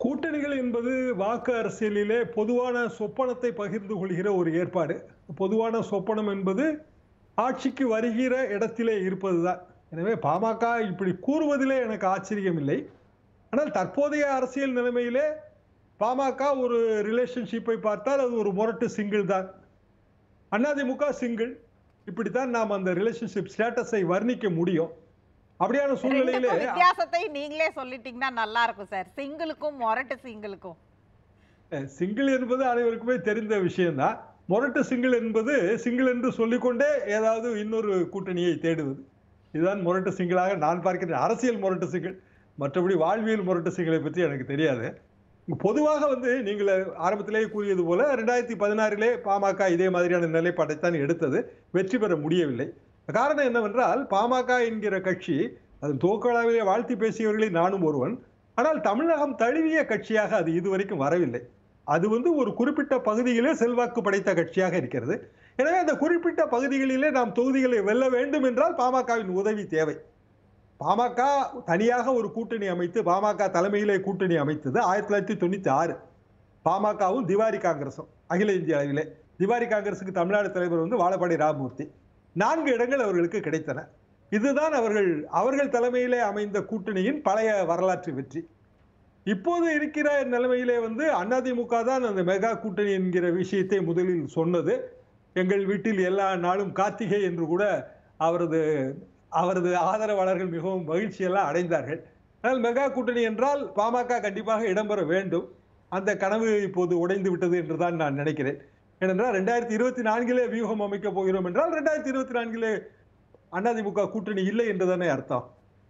கூட்டணிகள் என்பது வாக்கு அரசியலிலே பொதுவான சொப்பனத்தை பகிர்ந்து கொள்கிற ஒரு ஏற்பாடு பொதுவான சொப்பனம் என்பது ஆட்சிக்கு வருகிற இடத்திலே இருப்பதுதான் எனவே பாமக இப்படி கூறுவதிலே எனக்கு ஆச்சரியம் இல்லை ஆனால் தற்போதைய அரசியல் நிலைமையிலே பாமக ஒரு ரிலேஷன்ஷிப்பை பார்த்தால் அது ஒரு முரட்டு சிங்கிள் தான் அதிமுக சிங்கிள் இப்படித்தான் நாம் அந்த ரிலேஷன்ஷிப் ஸ்டேட்டஸை வர்ணிக்க முடியும் அப்படியான சூழ்நிலையிலே ரெண்டுக்கும் வித்தியாசத்தை நீங்களே சொல்லிட்டீங்கன்னா நல்லா இருக்கும் சார் சிங்கிளுக்கும் மொரட்டு சிங்கிளுக்கும் சிங்கிள் என்பது அனைவருக்குமே தெரிந்த விஷயம்தான் முரட்டு சிங்கிள் என்பது சிங்கிள் என்று சொல்லிக்கொண்டே ஏதாவது இன்னொரு கூட்டணியை தேடுவது இதுதான் முரட்டு சிங்கிளாக நான் பார்க்கிறேன் அரசியல் முரட்டு சிங்கிள் மற்றபடி வாழ்வியல் முரட்டு சிங்களை பற்றி எனக்கு தெரியாது பொதுவாக வந்து நீங்கள் ஆரம்பத்திலேயே கூறியது போல ரெண்டாயிரத்தி பதினாறிலே பாமக இதே மாதிரியான நிலைப்பாட்டைத்தான் எடுத்தது வெற்றி பெற முடியவில்லை காரணம் என்னவென்றால் பாமக என்கிற கட்சி அதன் துவக்களாவிலே வாழ்த்தி பேசியவர்களில் நானும் ஒருவன் ஆனால் தமிழகம் தழுவிய கட்சியாக அது இதுவரைக்கும் வரவில்லை அது வந்து ஒரு குறிப்பிட்ட பகுதியிலே செல்வாக்கு படைத்த கட்சியாக இருக்கிறது எனவே அந்த குறிப்பிட்ட பகுதிகளிலே நாம் தொகுதிகளை வெல்ல வேண்டும் என்றால் பாமகவின் உதவி தேவை பாமக தனியாக ஒரு கூட்டணி அமைத்து பாமக தலைமையிலே கூட்டணி அமைத்தது ஆயிரத்தி தொள்ளாயிரத்தி தொண்ணூத்தி ஆறு பாமகவும் திவாரி காங்கிரஸும் அகில இந்திய அளவிலே திவாரி காங்கிரசுக்கு தமிழ்நாடு தலைவர் வந்து வாழப்பாடி ராமமூர்த்தி நான்கு இடங்கள் அவர்களுக்கு கிடைத்தன இதுதான் அவர்கள் அவர்கள் தலைமையிலே அமைந்த கூட்டணியின் பழைய வரலாற்று வெற்றி இப்போது இருக்கிற நிலைமையிலே வந்து அதிமுக தான் அந்த மெகா கூட்டணி என்கிற விஷயத்தை முதலில் சொன்னது எங்கள் வீட்டில் எல்லா நாளும் கார்த்திகை என்று கூட அவரது அவரது ஆதரவாளர்கள் மிகவும் மகிழ்ச்சியெல்லாம் அடைந்தார்கள் ஆனால் மெகா கூட்டணி என்றால் பாமக கண்டிப்பாக இடம்பெற வேண்டும் அந்த கனவு இப்போது உடைந்து விட்டது என்று தான் நான் நினைக்கிறேன் ஏனென்றால் ரெண்டாயிரத்தி இருபத்தி நான்கிலே வியூகம் அமைக்க போகிறோம் என்றால் ரெண்டாயிரத்தி இருபத்தி நான்கிலே அதிமுக கூட்டணி இல்லை என்றுதானே அர்த்தம்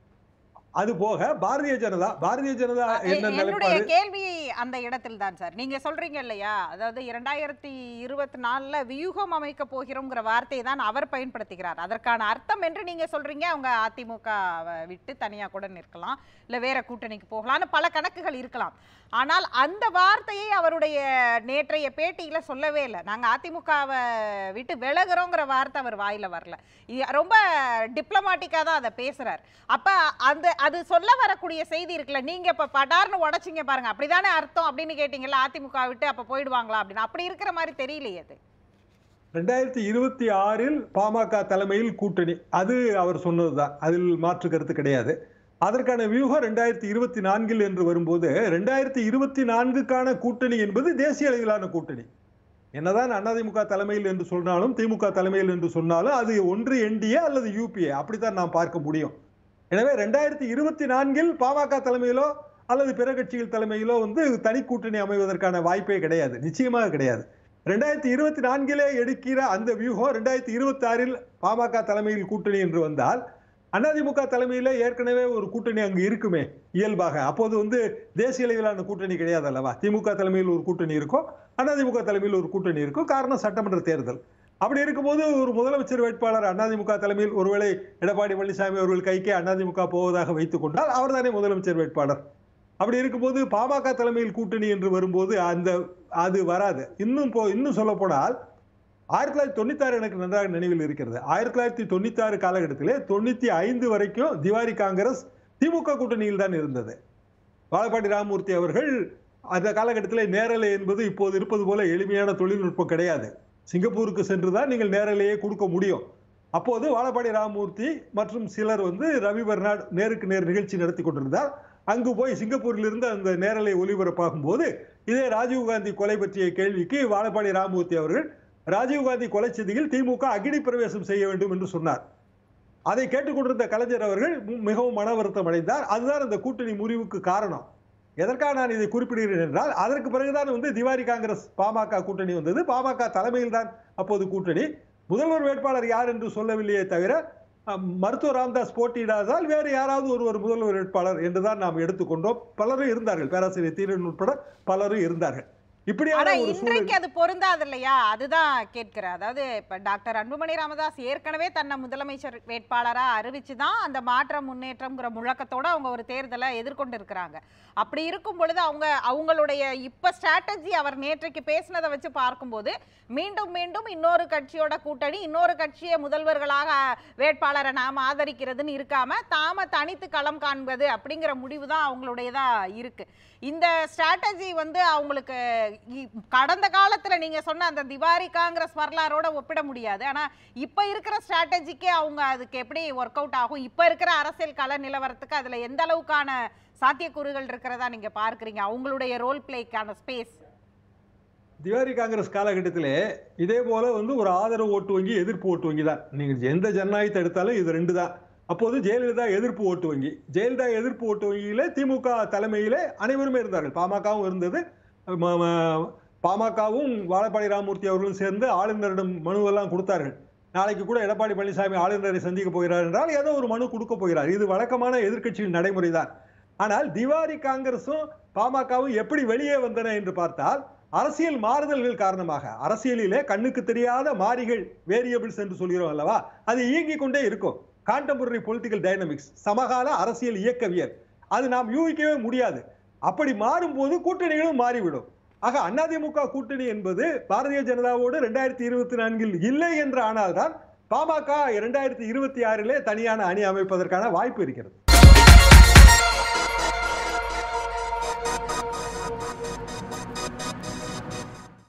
அது போக பாரதிய ஜனதா பாரதிய ஜனதா என்ன என்னுடைய நிலைப்பாடு கேள்வி அந்த இடத்தில் தான் சார் நீங்க சொல்றீங்க இல்லையா அதாவது இரண்டாயிரத்தி இருபத்தி நாலுல வியூகம் அமைக்க போகிறோங்கிற வார்த்தையை தான் அவர் பயன்படுத்துகிறார் அதற்கான அர்த்தம் என்று நீங்க சொல்றீங்க அவங்க அதிமுக வை விட்டு தனியா கூட நிற்கலாம் இல்ல வேற கூட்டணிக்கு போகலாம்னு பல கணக்குகள் இருக்கலாம் ஆனால் அந்த வார்த்தையை அவருடைய நேற்றைய பேட்டியில சொல்லவே இல்லை நாங்க அதிமுகவை விட்டு விலகுறோங்கிற வார்த்தை அவர் வாயில வரல இது ரொம்ப டிப்ளமாட்டிக்கா தான் அதை பேசுறார் அப்ப அந்த அது சொல்ல வரக்கூடிய செய்தி இருக்குல்ல நீங்க இப்ப படார்னு உடைச்சிங்க பாருங்க அப்படிதானே அர்த்தம் அப்படின்னு கேட்டீங்கல்ல அதிமுக விட்டு அப்ப போயிடுவாங்களா அப்படின்னு அப்படி இருக்கிற மாதிரி தெரியலையே அது ரெண்டாயிரத்தி இருபத்தி ஆறில் பாமக தலைமையில் கூட்டணி அது அவர் சொன்னதுதான் அதில் மாற்று கருத்து கிடையாது அதற்கான வியூகம் ரெண்டாயிரத்தி இருபத்தி நான்கில் என்று வரும்போது ரெண்டாயிரத்தி இருபத்தி நான்குக்கான கூட்டணி என்பது தேசிய அளவிலான கூட்டணி என்னதான் அதிமுக தலைமையில் என்று சொன்னாலும் திமுக தலைமையில் என்று சொன்னாலும் அது ஒன்று என்டிஏ அல்லது யூபிஏ அப்படித்தான் நாம் பார்க்க முடியும் எனவே ரெண்டாயிரத்தி இருபத்தி நான்கில் பாமக தலைமையிலோ அல்லது பிற கட்சிகள் தலைமையிலோ வந்து தனி கூட்டணி அமைவதற்கான வாய்ப்பே கிடையாது நிச்சயமாக கிடையாது ரெண்டாயிரத்தி இருபத்தி நான்கிலே எடுக்கிற அந்த வியூகம் ரெண்டாயிரத்தி இருபத்தி ஆறில் பாமக தலைமையில் கூட்டணி என்று வந்தால் அதிமுக தலைமையில ஏற்கனவே ஒரு கூட்டணி அங்கு இருக்குமே இயல்பாக அப்போது வந்து தேசிய அளவிலான கூட்டணி கிடையாது அல்லவா திமுக தலைமையில் ஒரு கூட்டணி இருக்கும் அதிமுக தலைமையில் ஒரு கூட்டணி இருக்கும் காரணம் சட்டமன்ற தேர்தல் அப்படி இருக்கும்போது ஒரு முதலமைச்சர் வேட்பாளர் அதிமுக தலைமையில் ஒருவேளை எடப்பாடி பழனிசாமி அவர்கள் கைக்கே அதிமுக போவதாக வைத்துக் கொண்டால் அவர்தானே முதலமைச்சர் வேட்பாளர் அப்படி இருக்கும்போது பாமக தலைமையில் கூட்டணி என்று வரும்போது அந்த அது வராது இன்னும் போ இன்னும் சொல்ல போனால் ஆயிரத்தி தொள்ளாயிரத்தி தொண்ணூத்தாறு எனக்கு நன்றாக நினைவில் இருக்கிறது ஆயிரத்தி தொள்ளாயிரத்தி தொண்ணூத்தாறு காலகட்டத்திலே தொண்ணூத்தி ஐந்து வரைக்கும் திவாரி காங்கிரஸ் திமுக கூட்டணியில் தான் இருந்தது வாழப்பாடி ராமமூர்த்தி அவர்கள் அந்த காலகட்டத்தில் நேரலை என்பது இப்போது இருப்பது போல எளிமையான தொழில்நுட்பம் கிடையாது சிங்கப்பூருக்கு சென்று தான் நீங்கள் நேரலையே கொடுக்க முடியும் அப்போது வாழப்பாடி ராமமூர்த்தி மற்றும் சிலர் வந்து ரவி பெர்னாட் நேருக்கு நேர் நிகழ்ச்சி நடத்தி கொண்டிருந்தார் அங்கு போய் சிங்கப்பூரில் இருந்து அந்த நேரலை ஒளிபரப்பாகும் போது இதே ராஜீவ்காந்தி கொலை பற்றிய கேள்விக்கு வாழப்பாடி ராமமூர்த்தி அவர்கள் ராஜீவ்காந்தி கொலை செய்தியில் திமுக அக்னி பிரவேசம் செய்ய வேண்டும் என்று சொன்னார் அதை கேட்டுக்கொண்டிருந்த கலைஞர் அவர்கள் மு- மிகவும் மன வருத்தம் அடைந்தார் அதுதான் அந்த கூட்டணி முறிவுக்கு காரணம் எதற்காக நான் இதை குறிப்பிடுகிறேன் என்றால் அதற்கு பிறகுதான் வந்து திவாரி காங்கிரஸ் பாமக கூட்டணி வந்தது பாமக தலைமையில் தான் அப்போது கூட்டணி முதல்வர் வேட்பாளர் யார் என்று சொல்லவில்லையே தவிர அஹ், மருத்துவர் ராமதாஸ் போட்டியிடாதால் வேறு யாராவது ஒருவர் முதல்வர் வேட்பாளர் என்றுதான் நாம் எடுத்துக்கொண்டோம் பலரும் இருந்தார்கள் பேராசிரியர் தீரன் உட்பட பலரும் இருந்தார்கள் ஆனா இப்படியான ஒரு சூழல் இன்றைக்கு அது பொருந்தாது இல்லையா அதுதான் கேட்கிறேன் அதாவது இப்ப டாக்டர் அன்புமணி ராமதாஸ் ஏற்கனவே தன்னை முதலமைச்சர் வேட்பாளரா அறிவிச்சுதான் அந்த மாற்றம் முன்னேற்றம்ங்கிற முழக்கத்தோட அவங்க ஒரு தேர்தலை எதிர்கொண்டு இருக்கிறாங்க அப்படி இருக்கும் பொழுது அவங்க அவங்களுடைய இப்ப ஸ்ட்ராட்டஜி அவர் நேற்றைக்கு பேசினதை வச்சு பார்க்கும்போது மீண்டும் மீண்டும் இன்னொரு கட்சியோட கூட்டணி இன்னொரு கட்சியை முதல்வர்களாக வேட்பாளரை நாம ஆதரிக்கிறதுன்னு இருக்காம தாம தனித்து களம் காண்பது அப்படிங்கிற முடிவு தான் அவங்களுடையதா இருக்கு இந்த ஸ்ட்ராட்டஜி வந்து அவங்களுக்கு இ- கடந்த காலத்துல நீங்க சொன்ன அந்த திவாரி காங்கிரஸ் வரலாறோட ஒப்பிட முடியாது ஆனா இப்ப இருக்கிற ஸ்ட்ராட்டஜிக்கே அவங்க அதுக்கு எப்படி ஒர்க் அவுட் ஆகும் இப்ப இருக்கிற அரசியல் கள நிலவரத்துக்கு அதுல எந்த அளவுக்கான சாத்தியக்கூறுகள் இருக்கிறதா நீங்க பார்க்கறீங்க அவங்களுடைய ரோல் பிளேக்கான ஸ்பேஸ் திவாரி காங்கிரஸ் காலகட்டத்திலே இதே போல வந்து ஒரு ஆதரவு ஓட்டு வங்கி எதிர்ப்பு ஓட்டு வங்கி தான் நீங்க எந்த ஜனநாயகத்தை எடுத்தாலும் இது ரெண்டு தான் அப்போது ஜெயலலிதா எதிர்ப்பு ஓட்டு வங்கி ஜெயலலிதா எதிர்ப்பு ஓட்டு வங்கியிலே திமுக தலைமையிலே அனைவருமே இருந்தார்கள் பாமகவும் இருந்தது ம- ம- பாமகவும் வாழப்பாடி ராமமூர்த்தி அவர்களும் சேர்ந்து ஆளுநரிடம் மனுவெல்லாம் கொடுத்தார்கள் நாளைக்கு கூட எடப்பாடி பழனிசாமி ஆளுநரை சந்திக்க போகிறார் என்றால் ஏதோ ஒரு மனு கொடுக்க போகிறார் இது வழக்கமான எதிர்க்கட்சியின் நடைமுறை தான் ஆனால் திவாரி காங்கிரஸும் பாமகவும் எப்படி வெளியே வந்தன என்று பார்த்தால் அரசியல் மாறுதல்கள் காரணமாக அரசியலிலே கண்ணுக்கு தெரியாத மாறிகள் வேரியபிள்ஸ் என்று சொல்கிறோம் அல்லவா அது இயங்கிக் கொண்டே இருக்கும் கான்டெம்பரரி பொலிட்டிக்கல் டைனமிக்ஸ் சமகால அரசியல் இயக்கவியல் அது நாம் யூகிக்கவே முடியாது அப்படி மாறும்போது கூட்டணிகளும் மாறிவிடும் ஆக அதிமுக கூட்டணி என்பது பாரதிய ஜனதாவோடு ரெண்டாயிரத்தி இருபத்தி நான்கில் இல்லை என்று ஆனால்தான் பாமக இரண்டாயிரத்தி இருபத்தி ஆறிலே தனியான அணி அமைப்பதற்கான வாய்ப்பு இருக்கிறது